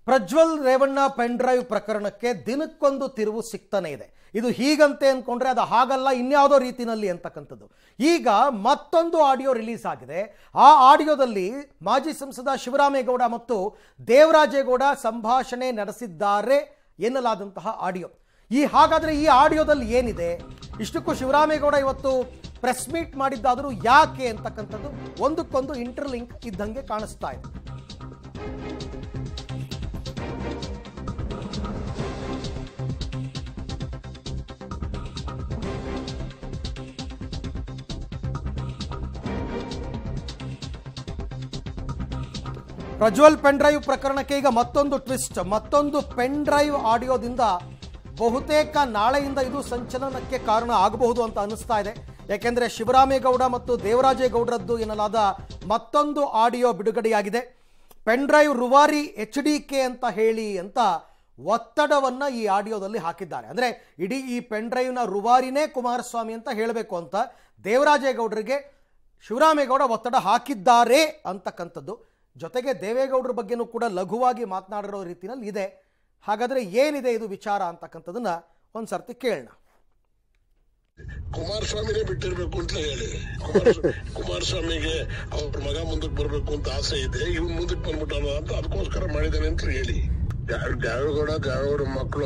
Prajwal Revanna pen drive ಪ್ರಕರಣಕ್ಕೆ ದಿನಕ್ಕೊಂದು ತಿರುವು ಸಿಗ್ತಾನೆ ಇದೆ ಇದು ಹೀಗಂತೆ ಅಂದ್ಕೊಂಡ್ರೆ ಅದು ಹಾಗಲ್ಲ ಇನ್ಯಾವುದೋ ರೀತಿನಲ್ಲಿ ಅಂತಕ್ಕಂಥದ್ದು ಈಗ ಮತ್ತೊಂದು ಆಡಿಯೋ ರಿಲೀಸ್ ಆಗಿದೆ ಆ ಆಡಿಯೋದಲ್ಲಿ ಮಾಜಿ ಸಂಸದ ಶಿವರಾಮೇಗೌಡ ಮತ್ತು ದೇವರಾಜೇಗೌಡ ಸಂಭಾಷಣೆ ನಡೆಸಿದ್ದಾರೆ ಎನ್ನಲಾದಂತಹ ಆಡಿಯೋ ಈ ಹಾಗಾದ್ರೆ ಈ ಆಡಿಯೋದಲ್ಲಿ ಏನಿದೆ ಇಷ್ಟಕ್ಕೂ ಶಿವರಾಮೇಗೌಡ ಇವತ್ತು ಪ್ರೆಸ್ ಮೀಟ್ ಮಾಡಿದ್ದಾದರೂ ಯಾಕೆ ಅಂತಕ್ಕಂಥದ್ದು ಒಂದಕ್ಕೊಂದು ಇಂಟರ್ಲಿಂಕ್ ಇದ್ದಂಗೆ ಕಾಣಿಸ್ತಾ ಇದೆ ಪ್ರಜ್ವಲ್ ಪೆನ್ ಡ್ರೈವ್ ಪ್ರಕರಣಕ್ಕೆ ಈಗ ಮತ್ತೊಂದು ಟ್ವಿಸ್ಟ್ ಮತ್ತೊಂದು ಪೆನ್ ಡ್ರೈವ್ ಆಡಿಯೋದಿಂದ ಬಹುತೇಕ ನಾಳೆಯಿಂದ ಇದು ಸಂಚಲನಕ್ಕೆ ಕಾರಣ ಆಗಬಹುದು ಅಂತ ಅನಿಸ್ತಾ ಇದೆ ಯಾಕೆಂದ್ರೆ ಶಿವರಾಮೇಗೌಡ ಮತ್ತು ದೇವರಾಜೇಗೌಡರದ್ದು ಎನ್ನಲಾದ ಮತ್ತೊಂದು ಆಡಿಯೋ ಬಿಡುಗಡೆಯಾಗಿದೆ ಪೆನ್ ಡ್ರೈವ್ ರುವಾರಿ ಎಚ್ ಡಿ ಕೆ ಅಂತ ಹೇಳಿ ಅಂತ ಒತ್ತಡವನ್ನ ಈ ಆಡಿಯೋದಲ್ಲಿ ಹಾಕಿದ್ದಾರೆ ಅಂದ್ರೆ ಇಡೀ ಈ ಪೆನ್ ಡ್ರೈವ್ನ ರುವಾರಿನೇ ಕುಮಾರಸ್ವಾಮಿ ಅಂತ ಹೇಳಬೇಕು ಅಂತ ದೇವರಾಜೇಗೌಡರಿಗೆ ಶಿವರಾಮೇಗೌಡ ಒತ್ತಡ ಹಾಕಿದ್ದಾರೆ ಅಂತಕ್ಕಂಥದ್ದು ಜೊತೆಗೆ ದೇವೇಗೌಡರ ಬಗ್ಗೆನೂ ಕೂಡ ಲಘುವಾಗಿ ಮಾತನಾಡಿರೋ ರೀತಿಯಲ್ಲಿ ಇದೆ ಹಾಗಾದ್ರೆ ಏನಿದೆ ಇದು ವಿಚಾರ ಅಂತಕ್ಕಂಥದ್ದನ್ನ ಒಂದು ಸರ್ತಿ ಕೇಳೋಣ ಕುಮಾರಸ್ವಾಮಿನೇ ಬಿಟ್ಟಿರ್ಬೇಕು ಅಂತ ಹೇಳಿ ಕುಮಾರಸ್ವಾಮಿ ಕುಮಾರಸ್ವಾಮಿಗೆ ಅವ್ರ ಮಗ ಮುಂದಕ್ಕೆ ಬರ್ಬೇಕು ಅಂತ ಆಸೆ ಇದೆ ಇವ್ನು ಮುಂದಕ್ಕೆ ಬಂದ್ಬಿಟ್ಟಾನ ಅಂತ ಅದಕ್ಕೋಸ್ಕರ ಮಾಡಿದಾನೆ ಅಂತ ಹೇಳಿ ದ್ಯಾವೇಗೌಡ ದ್ಯಾವೇಗೌಡ ಮಕ್ಕಳು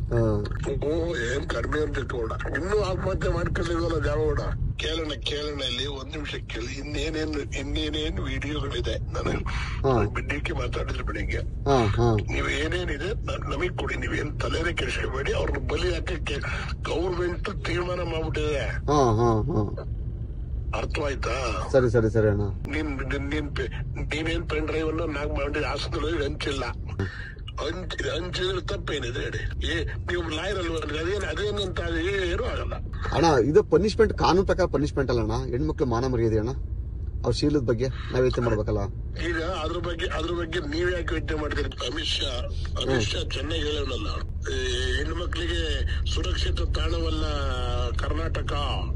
ಏನ್ ಕಡಿಮೆ ಅಂತ ಇಟ್ಕೊಂಡ ಇನ್ನೂ ಆತ್ಮಹತ್ಯೆ ಮಾಡ್ಕೊಳ್ಳಿಲ್ವಲ್ಲ ದ್ಯಾವೇಗೌಡ ಕೇಳೋಣ ಕೇಳೋಣ ಇಲ್ಲಿ ಒಂದ್ ನಿಮಿಷ ಕೇಳಿ ಇನ್ನೇನೇನು ಇನ್ನೇನೇನು ವಿಡಿಯೋಗಳಿದೆ ನನಗೆ ಬಿಡ್ಡಿಕ್ಕೆ ಮಾತಾಡಿದ್ರು ಬೆಳಿಗ್ಗೆ ಹಾ ಹಾ ನೀವ್ ಏನೇನಿದೆ ನ- ನಮಗ್ ಕೊಡಿ ನೀವೇನ್ ತಲೆನೇ ಕೆಡಿಸ್ಕೋಬೇಡಿ ಅವ್ರನ್ನ ಬಲಿ ಹಾಕಕ್ಕೆ ಗೌರ್ಮೆಂಟ್ ತೀರ್ಮಾನ ಮಾಡ್ಬಿಟ್ಟಿದೆ ಹಾ ಹಾ ಹಾ ಅರ್ಥವಾಯ್ತಾ ಸರಿ ಸರಿ ಸರಿ ಅಣ್ಣ ನೀನ್ ನೀನ್- ನೀನ್ ಪೆ- ನೀನೇನ್ ಪೆನ್ ಡ್ರೈವ್ ಅನ್ನು ನಾಕ್ ಮಾಡಿ ಹಾಸ್ಪಿಟಲ್ ಹಂಚಿಲ್ಲ ಹಂಚ ಹಂಚಿದ್ರೆ ತಪ್ಪೇನಿದೆ ಹೇಳಿ ಏ ನೀವು ಲಾಯರ್ ಅಲ್ವಾ ಅದೇನ್ ಅದೇನಂತ ಏನು ಆಗಲ್ಲ ಅಣ್ಣ ಇದು ಪನಿಷ್ಮೆಂಟ್ ಕಾನೂನು ಪ್ರಕಾರ ಪನಿಷ್ಮೆಂಟ್ ಅಲ್ಲ ಅಣ್ಣ ಹೆಣ್ಮಕ್ಳು ಮಾನ ಮರ್ಯಾದೆ ಅಣ್ಣ ಅವ್ರ ಶೀಲದ ಬಗ್ಗೆ ನಾವ್ ಯೋಚನೆ ಮಾಡ್ಬೇಕಲ್ಲ ಈಗ ಅದ್ರ ಬಗ್ಗೆ ಅದ್ರ ಬಗ್ಗೆ ನೀವ್ ಯಾಕೆ ಯೋಚನೆ ಮಾಡ್ತೀರಿ ಅಮಿತ್ ಶಾ ಅಮಿತ್ ಶಾ ಚೆನ್ನಾಗಿ ಹೇಳೋಣಲ್ಲ ಈ ಹೆಣ್ಮಕ್ಳಿಗೆ ಸುರಕ್ಷಿತ ತಾಣವಲ್ಲ ಕರ್ನಾಟಕ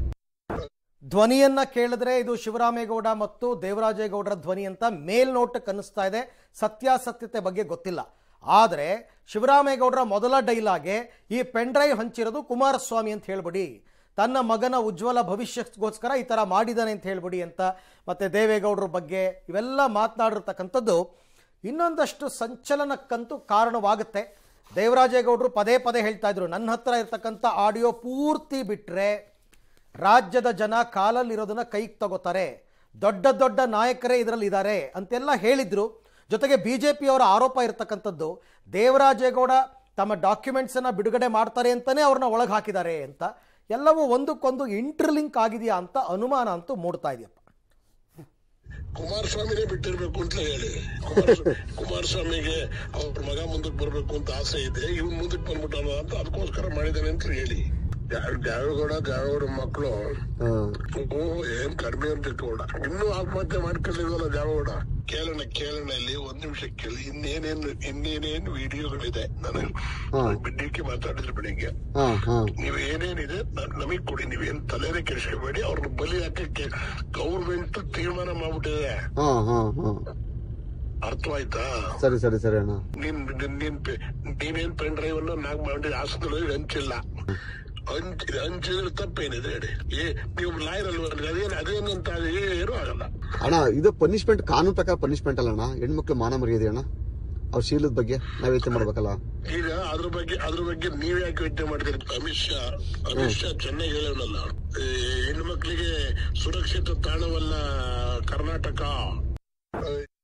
ಧ್ವನಿಯನ್ನ ಕೇಳಿದ್ರೆ ಇದು ಶಿವರಾಮೇಗೌಡ ಮತ್ತು ದೇವರಾಜೇಗೌಡರ ಧ್ವನಿ ಅಂತ ಮೇಲ್ನೋಟಕ್ಕೆ ಅನ್ನಿಸ್ತಾ ಇದೆ ಸತ್ಯಾಸತ್ಯತೆ ಬಗ್ಗೆ ಗೊತ್ತಿಲ್ಲ ಆದರೆ ಶಿವರಾಮೇಗೌಡರ ಮೊದಲ ಡೈಲಾಗೆ ಈ ಪೆನ್ ಡ್ರೈವ್ ಹಂಚಿರೋದು ಕುಮಾರಸ್ವಾಮಿ ಅಂತ ಹೇಳ್ಬಿಡಿ ತನ್ನ ಮಗನ ಉಜ್ವಲ ಭವಿಷ್ಯಕ್ಕೋಸ್ಕರ ಈ ಥರ ಮಾಡಿದ್ದಾನೆ ಅಂತ ಹೇಳ್ಬಿಡಿ ಅಂತ ಮತ್ತೆ ದೇವೇಗೌಡರ ಬಗ್ಗೆ ಇವೆಲ್ಲ ಮಾತನಾಡಿರ್ತಕ್ಕಂಥದ್ದು ಇನ್ನೊಂದಷ್ಟು ಸಂಚಲನಕ್ಕಂತೂ ಕಾರಣವಾಗುತ್ತೆ ದೇವರಾಜೇಗೌಡರು ಪದೇ ಪದೇ ಹೇಳ್ತಾ ಇದ್ರು ನನ್ನ ಹತ್ರ ಇರ್ತಕ್ಕಂಥ ಆಡಿಯೋ ಪೂರ್ತಿ ಬಿಟ್ಟರೆ ರಾಜ್ಯದ ಜನ ಕಾಲಲ್ಲಿರೋದನ್ನ ಕೈಗೆ ತಗೋತಾರೆ ದೊಡ್ಡ ದೊಡ್ಡ ನಾಯಕರೇ ಇದರಲ್ಲಿ ಇದ್ದಾರೆ ಅಂತೆಲ್ಲ ಹೇಳಿದ್ರು ಜೊತೆಗೆ ಬಿ ಜೆ ಪಿಯವರ ಆರೋಪ ಇರತಕ್ಕಂಥದ್ದು ದೇವರಾಜೇಗೌಡ ತಮ್ಮ ಡಾಕ್ಯುಮೆಂಟ್ಸನ್ನು ಬಿಡುಗಡೆ ಮಾಡ್ತಾರೆ ಅಂತಲೇ ಅವ್ರನ್ನ ಒಳಗೆ ಹಾಕಿದ್ದಾರೆ ಅಂತ ಎಲ್ಲವೂ ಒಂದಕ್ಕೊಂದು ಇಂಟರ್ಲಿಂಕ್ ಆಗಿದೆಯಾ ಅಂತ ಅನುಮಾನ ಅಂತೂ ಮೂಡ್ತಾ ಇದೆಯಪ್ಪ ಕುಮಾರಸ್ವಾಮಿನೇ ಬಿಟ್ಟಿರ್ಬೇಕು ಅಂತ ಹೇಳಿ ಕುಮಾರಸ್ವಾಮಿ ಕುಮಾರಸ್ವಾಮಿಗೆ ಅವ್ರ ಮಗ ಮುಂದಕ್ಕೆ ಬರ್ಬೇಕು ಅಂತ ಆಸೆ ಇದೆ ಇವ್ನು ಮುಂದಕ್ಕೆ ಬಂದ್ಬಿಟ್ಟಾನ ಅಂತ ಅದಕ್ಕೋಸ್ಕರ ಮಾಡಿದಾನೆ ಅಂತ ಹೇಳಿ ದ್ಯಾವ್- ದ್ಯಾವೇಗೌಡ ದ್ಯಾವೇಗೌಡ ಮಕ್ಕಳು ಹಾ ಏನ್ ಕಡಿಮೆ ಅಂತ ಇಟ್ಕೊಂಡ ಇನ್ನೂ ಆತ್ಮಹತ್ಯೆ ಮಾಡ್ಕೊಳ್ಳಿಲ್ವಲ್ಲ ದ್ಯಾವೇಗೌಡ ಕೇಳೋಣ ಕೇಳೋಣ ಇಲ್ಲಿ ಒಂದ್ ನಿಮಿಷ ಕೇಳಿ ಇನ್ನೇನೇನು ಇನ್ನೇನೇನು ವಿಡಿಯೋಗಳಿದೆ ನನಗೆ ಹಾ. ಬಿಡ್ಡಿಕ್ಕೆ ಮಾತಾಡಿದ್ರು ಬೆಳಿಗ್ಗೆ ಹಾ ಹಾ ನೀವ್ ಏನೇನಿದೆ ನ- ನಮಗ್ ಕೊಡಿ ನೀವೇನ್ ತಲೆನೇ ಕೆಡಿಸ್ಕೋಬೇಡಿ ಅವ್ರನ್ನ ಬಲಿ ಹಾಕಕ್ಕೆ ಗೌರ್ಮೆಂಟ್ ತೀರ್ಮಾನ ಮಾಡ್ಬಿಟ್ಟಿದೆ ಹಾ ಹಾ ಹಾ ಅರ್ಥವಾಯ್ತಾ ಸರಿ ಸರಿ ಸರಿ ಅಣ್ಣ ನೀನ್ ನೀನ್- ನೀನ್ ಪೆ- ನೀವೇನ್ ಪೆನ್ ಡ್ರೈವ್ ಅನ್ನು ನಾಕ್ ಮಾಡಿ ಹಾಸ್ಪಿಟಲ್ ಹಂಚಿಲ್ಲ ಹಂಚ ಹಂಚಿದ್ರೆ ತಪ್ಪೇನಿದೆ ಹೇಳಿ ಏ ನೀವು ಲಾಯರ್ ಅಲ್ವಾ ಅದೇನ್ ಅದೇನಂತ ಏನು ಆಗಲ್ಲ ಅಣ್ಣ ಇದು ಪನಿಷ್ಮೆಂಟ್ ಕಾನೂನು ಪ್ರಕಾರ ಪನಿಷ್ಮೆಂಟ್ ಅಲ್ಲ ಅಣ್ಣ ಹೆಣ್ಮಕ್ಳು ಮಾನ ಮರ್ಯಾದೆ ಅಣ್ಣ ಅವ್ರ ಶೀಲದ ಬಗ್ಗೆ ನಾವ್ ಯೋಚನೆ ಮಾಡ್ಬೇಕಲ್ಲ ಈಗ ಅದ್ರ ಬಗ್ಗೆ ಅದ್ರ ಬಗ್ಗೆ ನೀವ್ ಯಾಕೆ ಯೋಚನೆ ಮಾಡ್ತೀರಿ ಅಮಿತ್ ಶಾ ಅಮಿತ್ ಶಾ ಚೆನ್ನಾಗಿ ಹೇಳೋಣಲ್ಲ ಈ ಹೆಣ್ಮಕ್ಳಿಗೆ ಸುರಕ್ಷಿತ ತಾಣವಲ್ಲ ಕರ್ನಾಟಕ